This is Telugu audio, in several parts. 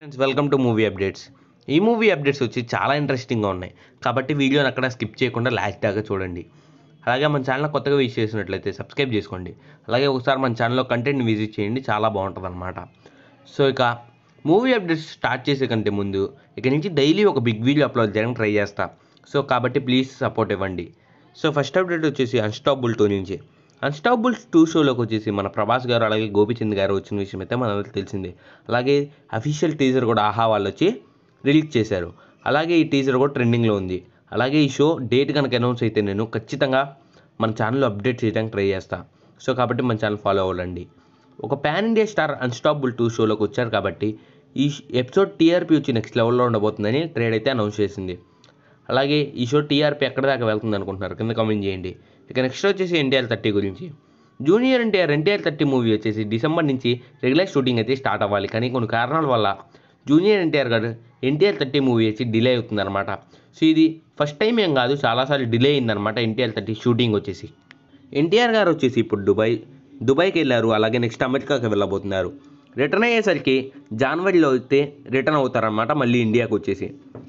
friends welcome to movie updates ఈ మూవీ అప్డేట్స్ వచ్చి చాలా ఇంట్రెస్టింగ్గా ఉన్నాయి కాబట్టి వీడియోని అక్కడ స్కిప్ చేయకుండా లాస్ట్ దాకా చూడండి అలాగే మన ఛానల్ కొత్తగా విజిట్ చేసినట్లయితే సబ్స్క్రైబ్ చేసుకోండి అలాగే ఒకసారి మన ఛానల్లో కంటెంట్ విజిట్ చేయండి చాలా బాగుంటుంది అనమాట సో ఇక మూవీ అప్డేట్స్ స్టార్ట్ చేసే కంటే ముందు ఇక నుంచి డైలీ ఒక బిగ్ వీడియో అప్లోడ్ చేయడానికి ట్రై చేస్తా సో కాబట్టి ప్లీజ్ సపోర్ట్ ఇవ్వండి సో ఫస్ట్ అప్డేట్ వచ్చేసి అన్స్టాపుల్ టూ నుంచి అన్స్టాపుల్ టూ షోలోకి వచ్చేసి మన ప్రభాస్ గారు అలాగే గోపిచంద్ గారు వచ్చిన విషయం అయితే మనందరికీ తెలిసిందే అలాగే అఫీషియల్ టీజర్ కూడా ఆహా వాళ్ళు వచ్చి రిలీజ్ చేశారు అలాగే ఈ టీజర్ కూడా ట్రెండింగ్లో ఉంది అలాగే ఈ షో డేట్ కనుక అనౌన్స్ అయితే నేను ఖచ్చితంగా మన ఛానల్లో అప్డేట్ చేయడానికి ట్రై చేస్తా సో కాబట్టి మన ఛానల్ ఫాలో అవ్వండి ఒక pan India star Unstoppable two షోలోకి వచ్చారు కాబట్టి ఈ ఎపిసోడ్ టీఆర్పీ వచ్చి నెక్స్ట్ లెవెల్లో ఉండబోతుందని ట్రేడ్ అయితే అనౌన్స్ చేసింది అలాగే ఈ షో టీఆర్పీ ఎక్కడ దాకా వెళ్తుంది అనుకుంటున్నారు కింద కామెంట్ చేయండి ఇక నెక్స్ట్ వచ్చేసి ఎన్టీఆర్ థర్టీ గురించి junior NTR NTR thirty movie వచ్చేసి డిసెంబర్ నుంచి రెగ్యులర్ షూటింగ్ అయితే స్టార్ట్ అవ్వాలి కానీ కొన్ని కారణాల వల్ల జూనియర్ ఎన్టీఆర్ గారు ఎన్టీఆర్ థర్టీ మూవీ వచ్చి డిలే అవుతుందన్నమాట సో ఇది ఫస్ట్ టైం ఏం కాదు చాలాసార్లు డిలే అయిందనమాట ఎన్టీఆర్ థర్టీ షూటింగ్ వచ్చేసి ఎన్టీఆర్ గారు వచ్చేసి ఇప్పుడు దుబాయ్ దుబాయ్కి వెళ్ళారు అలాగే నెక్స్ట్ అమెరికాకి వెళ్ళబోతున్నారు రిటర్న్ అయ్యేసరికి జనవరిలో అయితే రిటర్న్ అవుతారనమాట మళ్ళీ ఇండియాకి వచ్చేసి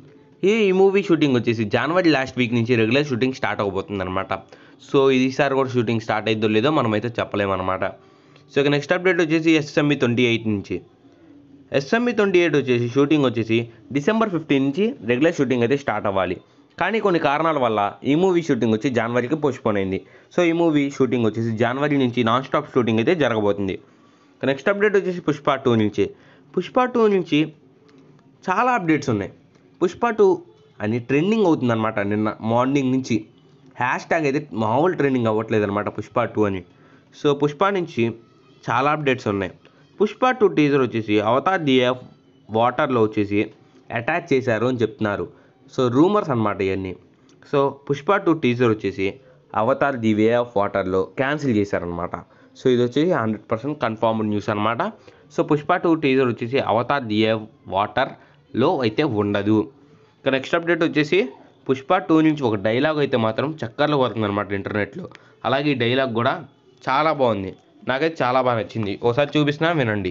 ఈ ఈ మూవీ షూటింగ్ వచ్చేసి జనవరి లాస్ట్ వీక్ నుంచి రెగ్యులర్ షూటింగ్ స్టార్ట్ అవబోతుంది అనమాట సో ఈసారి కూడా షూటింగ్ స్టార్ట్ అయిద్దో లేదో మనమైతే చెప్పలేమన్నమాట సో ఇక నెక్స్ట్ అప్డేట్ వచ్చేసి ఎస్ఎంఈ ట్వంటీ ఎయిట్ నుంచి ఎస్ఎంఈ ట్వంటీ ఎయిట్ వచ్చేసి షూటింగ్ వచ్చేసి డిసెంబర్ ఫిఫ్టీన్ నుంచి రెగ్యులర్ షూటింగ్ అయితే స్టార్ట్ అవ్వాలి కానీ కొన్ని కారణాల వల్ల ఈ మూవీ షూటింగ్ వచ్చి జనవరికి పోస్ట్పోన్ అయింది సో ఈ మూవీ షూటింగ్ వచ్చేసి జనవరి నుంచి నాన్ స్టాప్ షూటింగ్ అయితే జరగబోతుంది నెక్స్ట్ అప్డేట్ వచ్చేసి పుష్ప టూ నుంచి పుష్ప టూ నుంచి చాలా అప్డేట్స్ ఉన్నాయి పుష్ప టూ అని ట్రెండింగ్ అవుతుందన్నమాట నిన్న మార్నింగ్ నుంచి హ్యాష్ ట్యాగ్ అయితే మామూలు ట్రెండింగ్ అవ్వట్లేదు అనమాట పుష్ప టూ అని సో పుష్ప నుంచి చాలా అప్డేట్స్ ఉన్నాయి పుష్ప టూ టీజర్ వచ్చేసి అవతార్ డిఎఫ్ వాటర్లో వచ్చేసి అటాచ్ చేశారు అని చెప్తున్నారు సో రూమర్స్ అనమాట ఇవన్నీ సో పుష్ప టూ టీజర్ వచ్చేసి అవతార్ ది వే ఆఫ్ వాటర్లో క్యాన్సిల్ చేశారనమాట సో ఇది వచ్చేసి హండ్రెడ్ పర్సెంట్ కన్ఫర్మ్డ్ న్యూస్ అనమాట సో పుష్ప టూ టీజర్ వచ్చేసి అవతార్ ది వే వాటర్లో అయితే ఉండదు ఇక నెక్స్ట్ అప్డేట్ వచ్చేసి పుష్ప టూ నుంచి ఒక డైలాగ్ అయితే మాత్రం చక్కర్లు కొడుతుంది అనమాట ఇంటర్నెట్లో అలాగే ఈ డైలాగ్ కూడా చాలా బాగుంది నాకైతే చాలా బాగా నచ్చింది ఒకసారి చూపిస్తున్నా వినండి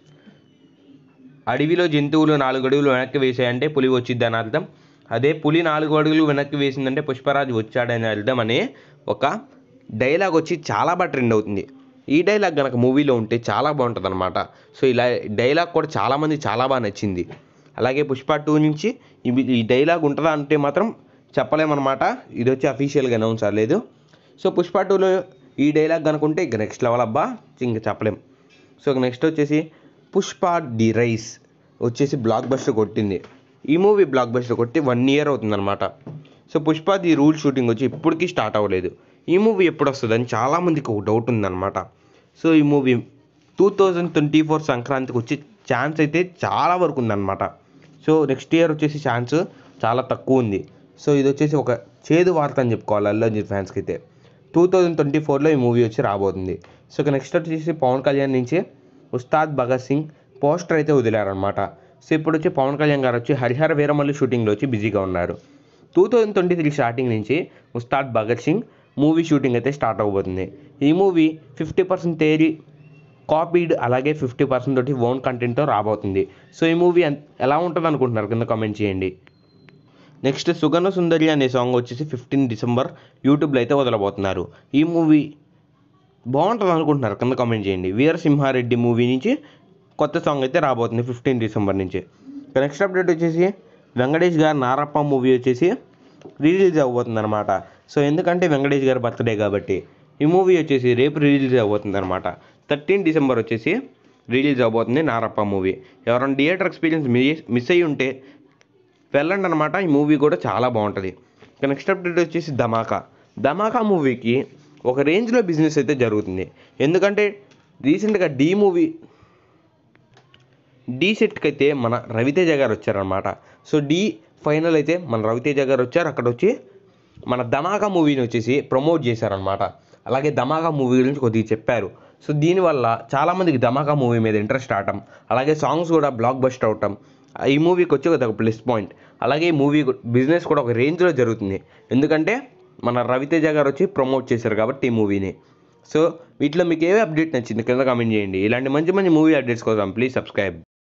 అడవిలో జంతువులు నాలుగు అడుగులు వెనక్కి వేసాయంటే పులి వచ్చిద్ది అని అర్థం అదే పులి నాలుగు అడుగులు వెనక్కి వేసిందంటే పుష్పరాజు వచ్చాడని అర్థం అనే ఒక డైలాగ్ వచ్చి చాలా బాగా ట్రెండ్ అవుతుంది ఈ డైలాగ్ కనుక మూవీలో ఉంటే చాలా బాగుంటుంది అనమాట సో ఇలా డైలాగ్ కూడా చాలామంది చాలా బాగా నచ్చింది అలాగే పుష్ప టూ నుంచి ఇవి- ఈ డైలాగ్ ఉంటుందా అంటే మాత్రం చెప్పలేమన్నమాట ఇది వచ్చి అఫీషియల్గా అనౌన్స్ అవ్వలేదు సో పుష్ప టూలో ఈ డైలాగ్ కనుకుంటే ఇక నెక్స్ట్ లెవెల్ అబ్బా ఇంక చెప్పలేం సో నెక్స్ట్ వచ్చేసి పుష్ప ది రైస్ వచ్చేసి బ్లాక్ బస్టర్ కొట్టింది ఈ మూవీ బ్లాక్ బస్టర్ కొట్టి వన్ ఇయర్ అవుతుందన్నమాట so Pushpa the rule shooting వచ్చి ఇప్పటికీ స్టార్ట్ అవ్వలేదు ఈ మూవీ ఎప్పుడు వస్తుందని చాలామందికి ఒక డౌట్ ఉందన్నమాట సో ఈ movie two thousand twenty four సంక్రాంతికి వచ్చే ఛాన్స్ అయితే చాలా వరకు ఉందన్నమాట సో నెక్స్ట్ ఇయర్ వచ్చేసి ఛాన్స్ చాలా తక్కువ ఉంది సో ఇది వచ్చేసి ఒక చేదు వార్త అని చెప్పుకోవాలి అల్లు అర్జున్ ఫ్యాన్స్కి అయితే టూ థౌజండ్ ట్వంటీ ఫోర్లో ఈ మూవీ వచ్చి రాబోతుంది సో ఇక నెక్స్ట్ వచ్చేసి పవన్ కళ్యాణ్ నుంచి ఉస్తాద్ భగత్ సింగ్ పోస్టర్ అయితే వదిలారనమాట సో ఇప్పుడు వచ్చి పవన్ కళ్యాణ్ గారు వచ్చి హరిహర వీరమల్లి షూటింగ్లో వచ్చి బిజీగా ఉన్నారు two thousand twenty three starting నుంచి ఉస్తాద్ భగత్ సింగ్ మూవీ షూటింగ్ అయితే స్టార్ట్ అవబోతుంది ఈ movie fifty percent Theri copied అలాగే ఫిఫ్టీ పర్సెంట్ తోటి ఓన్ కంటెంట్తో రాబోతుంది సో ఈ మూవీ ఎలా ఉంటుంది అనుకుంటున్నారు కింద కామెంట్ చేయండి నెక్స్ట్ సుగంధ సుందరి అనే సాంగ్ వచ్చేసి ఫిఫ్టీన్ డిసెంబర్ యూట్యూబ్లో అయితే వదలబోతున్నారు ఈ మూవీ బాగుంటుంది అనుకుంటున్నారు కింద కామెంట్ చేయండి వీరసింహారెడ్డి మూవీ నుంచి కొత్త సాంగ్ అయితే రాబోతుంది ఫిఫ్టీన్ డిసెంబర్ నుంచి నెక్స్ట్ అప్డేట్ వచ్చేసి వెంకటేష్ గారు నారప్ప మూవీ వచ్చేసి రిలీజ్ అవ్వబోతుంది అనమాట సో ఎందుకంటే వెంకటేష్ గారి బర్త్డే కాబట్టి ఈ మూవీ వచ్చేసి రేపు రిలీజ్ అవ్వబోతుంది అనమాట థర్టీన్ డిసెంబర్ వచ్చేసి రిలీజ్ అవబోతుంది నారప్ప మూవీ ఎవరైనా థియేటర్ ఎక్స్పీరియన్స్ మిస్ మిస్ అయ్యి ఉంటే వెళ్ళండి అనమాట ఈ మూవీ కూడా చాలా బాగుంటుంది ఇక నెక్స్ట్ అప్డేట్ వచ్చేసి ధమాకా ధమాకా మూవీకి ఒక రేంజ్లో బిజినెస్ అయితే జరుగుతుంది ఎందుకంటే రీసెంట్గా డీ మూవీ డీ సెట్కి అయితే మన రవితేజ గారు వచ్చారనమాట సో డీ ఫైనల్ అయితే మన రవితేజ గారు వచ్చారు అక్కడ వచ్చి మన ధమాకా మూవీని వచ్చేసి ప్రమోట్ చేశారనమాట అలాగే ధమాకా మూవీ గురించి కొద్దిగా చెప్పారు సో దీనివల్ల చాలామందికి ధమాకా మూవీ మీద ఇంట్రెస్ట్ రావటం అలాగే సాంగ్స్ కూడా బ్లాక్ బస్టర్ అవటం ఈ మూవీకి వచ్చి ఒక ప్లస్ పాయింట్ అలాగే ఈ మూవీ బిజినెస్ కూడా ఒక రేంజ్లో జరుగుతుంది ఎందుకంటే మన రవితేజ గారు వచ్చి ప్రమోట్ చేశారు కాబట్టి ఈ మూవీని సో వీటిలో మీకు ఏ అప్డేట్ నచ్చింది కింద కామెంట్ చేయండి ఇలాంటి మంచి మంచి మూవీ అప్డేట్స్ కోసం ప్లీజ్ సబ్స్క్రైబ్